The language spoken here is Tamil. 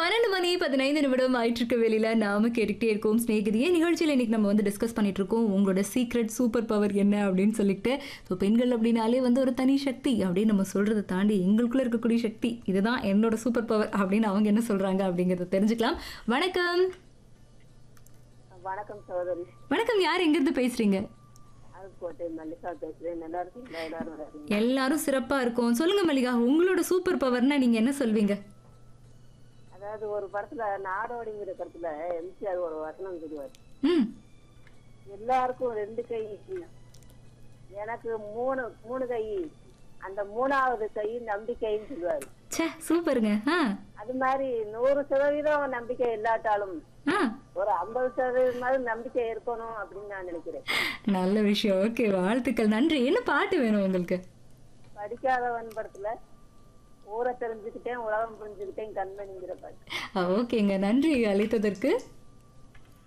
பன்னெண்டு மணி பதினைந்து நிமிடம் ஆயிட்டிருக்க வேலையில நாம கேட்டுக்கிட்டே இருக்கோம் ஸ்நேகிதியே நிகழ்ச்சியில் இன்னைக்கு நம்ம வந்து டிஸ்கஸ் பண்ணிட்டு இருக்கோம் உங்களோட சீக்ரெட் சூப்பர் பவர் என்ன அப்படின்னு சொல்லிட்டு ஸோ பெண்கள் அப்படின்னாலே வந்து ஒரு தனி சக்தி அப்படின்னு நம்ம சொல்றதை தாண்டி எங்களுக்குள்ள இருக்கக்கூடிய சக்தி இதுதான் என்னோட சூப்பர் பவர் அப்படின்னு அவங்க என்ன சொல்றாங்க அப்படிங்கறத தெரிஞ்சுக்கலாம் வணக்கம் வணக்கம் சகோதரி வணக்கம் யார் எங்கிருந்து பேசுறீங்க அருப்புக்கோட்டை மல்லிகா பேசுறேன் நல்லா இருக்கீங்களா எல்லாரும் நல்லா இருக்கீங்களா? எல்லாரும் சிறப்பா இருக்கும் சொல்லுங்க மல்லிகா உங்களோட சூப்பர் பவர்னா நீங்க என்ன சொல்வீங்க அதாவது ஒரு படத்துல நாடோடிங்கிற படத்துல எம்ஜிஆர் ஒரு வசனம் சொல்லுவார் ம் எல்லாருக்கும் ரெண்டு கை எனக்கு மூணு மூணு கை அந்த மூணாவது கை நம்பிக்கைன்னு சொல்லுவாரு ச்சே சூப்பருங்க ஆ அது மாதிரி நூறு சதவீதம் நம்பிக்கை இல்லாட்டாலும் ஆ ஒரு ஐம்பது சதவீதமாவது நம்பிக்கை இருக்கணும் அப்படின்னு நான் நினைக்கிறேன் நல்ல விஷயம் ஓகே வாழ்த்துக்கள் நன்றி என்ன பாட்டு வேணும் உங்களுக்கு படிக்காதவன் படத்துல ஊரை தெரிஞ்சுக்கிட்டேன் உலகம் புரிஞ்சுக்கிட்டேன் கண்மணிங்கிற பாட்டு ஓகேங்க நன்றி அழைத்ததற்கு